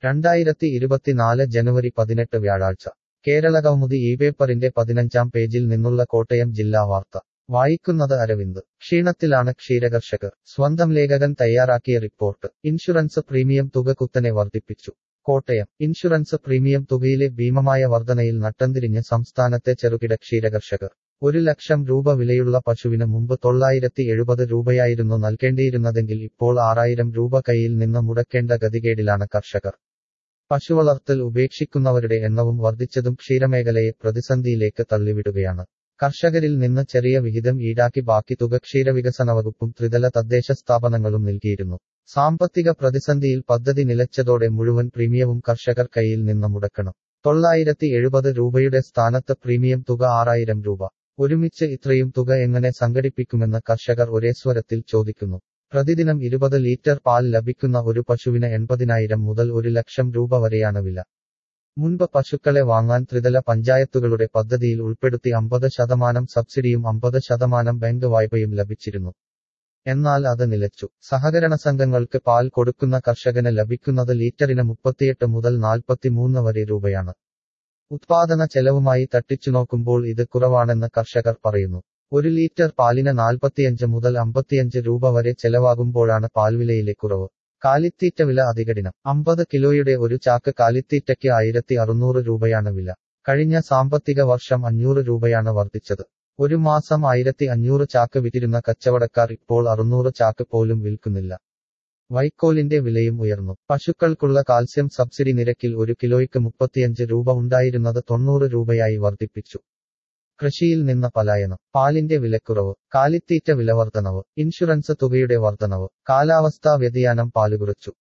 രണ്ടായിരത്തി ഇരുപത്തിനാല് ജനുവരി പതിനെട്ട് വ്യാഴാഴ്ച കേരള കൗമുദി ഈ പേപ്പറിന്റെ പതിനഞ്ചാം പേജിൽ നിന്നുള്ള കോട്ടയം ജില്ലാ വാർത്ത വായിക്കുന്നത് അരവിന്ദ് ക്ഷീണത്തിലാണ് ക്ഷീരകർഷകർ സ്വന്തം ലേഖകൻ തയ്യാറാക്കിയ റിപ്പോർട്ട് ഇൻഷുറൻസ് പ്രീമിയം തുക കുത്തനെ വർദ്ധിപ്പിച്ചു കോട്ടയം ഇൻഷുറൻസ് പ്രീമിയം തുകയിലെ ഭീമമായ വർധനയിൽ നട്ടംതിരിഞ്ഞ് സംസ്ഥാനത്തെ ചെറുകിട ക്ഷീരകർഷകർ ഒരു ലക്ഷം രൂപ വിലയുള്ള പശുവിന് മുമ്പ് തൊള്ളായിരത്തി എഴുപത് രൂപയായിരുന്നു നൽകേണ്ടിയിരുന്നതെങ്കിൽ ഇപ്പോൾ ആറായിരം രൂപ കയ്യിൽ നിന്ന് മുടക്കേണ്ട ഗതികേടിലാണ് കർഷകർ പശുവളർത്തൽ ഉപേക്ഷിക്കുന്നവരുടെ എണ്ണവും വർദ്ധിച്ചതും ക്ഷീരമേഖലയെ പ്രതിസന്ധിയിലേക്ക് തള്ളിവിടുകയാണ് കർഷകരിൽ നിന്ന് ചെറിയ വിഹിതം ഈടാക്കി ബാക്കി തുക ക്ഷീരവികസന വകുപ്പും ത്രിതല തദ്ദേശ സ്ഥാപനങ്ങളും നൽകിയിരുന്നു സാമ്പത്തിക പ്രതിസന്ധിയിൽ പദ്ധതി നിലച്ചതോടെ മുഴുവൻ പ്രീമിയവും കർഷകർ കയ്യിൽ നിന്ന് മുടക്കണം തൊള്ളായിരത്തി എഴുപത് രൂപയുടെ സ്ഥാനത്ത് പ്രീമിയം തുക ആറായിരം രൂപ ഒരുമിച്ച് ഇത്രയും തുക എങ്ങനെ സംഘടിപ്പിക്കുമെന്ന് കർഷകർ ഒരേ സ്വരത്തിൽ ചോദിക്കുന്നു പ്രതിദിനം ഇരുപത് ലിറ്റർ പാൽ ലഭിക്കുന്ന ഒരു പശുവിന് എൺപതിനായിരം മുതൽ ഒരു ലക്ഷം രൂപ വരെയാണ് വില മുൻപ് പശുക്കളെ വാങ്ങാൻ ത്രിതല പഞ്ചായത്തുകളുടെ പദ്ധതിയിൽ ഉൾപ്പെടുത്തി അമ്പത് ശതമാനം സബ്സിഡിയും അമ്പത് ശതമാനം ബാങ്ക് വായ്പയും ലഭിച്ചിരുന്നു എന്നാൽ അത് നിലച്ചു സഹകരണ സംഘങ്ങൾക്ക് പാൽ കൊടുക്കുന്ന കർഷകന് ലഭിക്കുന്നത് ലീറ്ററിന് മുപ്പത്തിയെട്ട് മുതൽ നാൽപ്പത്തിമൂന്ന് വരെ രൂപയാണ് ഉത്പാദന ചെലവുമായി തട്ടിച്ചു നോക്കുമ്പോൾ ഇത് കുറവാണെന്ന് കർഷകർ പറയുന്നു ഒരു ലിറ്റർ പാലിന് നാൽപ്പത്തിയഞ്ച് മുതൽ അമ്പത്തിയഞ്ച് രൂപ വരെ ചെലവാകുമ്പോഴാണ് പാൽവിലയിലെ കുറവ് കാലിത്തീറ്റ വില അധികടിനം അമ്പത് കിലോയുടെ ഒരു ചാക്ക് കാലിത്തീറ്റയ്ക്ക് ആയിരത്തി അറുന്നൂറ് രൂപയാണ് വില കഴിഞ്ഞ സാമ്പത്തിക വർഷം അഞ്ഞൂറ് രൂപയാണ് വർദ്ധിച്ചത് ഒരു മാസം ആയിരത്തി അഞ്ഞൂറ് ചാക്ക് വിറ്റിരുന്ന കച്ചവടക്കാർ ഇപ്പോൾ അറുന്നൂറ് ചാക്ക് പോലും വിൽക്കുന്നില്ല വൈക്കോലിന്റെ വിലയും ഉയർന്നു പശുക്കൾക്കുള്ള കാൽസ്യം സബ്സിഡി നിരക്കിൽ ഒരു കിലോയ്ക്ക് മുപ്പത്തിയഞ്ച് രൂപ ഉണ്ടായിരുന്നത് തൊണ്ണൂറ് രൂപയായി വർദ്ധിപ്പിച്ചു കൃഷിയിൽ നിന്ന് പലായനം പാലിന്റെ വിലക്കുറവ് കാലിത്തീറ്റ വില വർധനവ് ഇൻഷുറൻസ് തുകയുടെ വർധനവ് കാലാവസ്ഥാ വ്യതിയാനം പാലുകുറച്ചു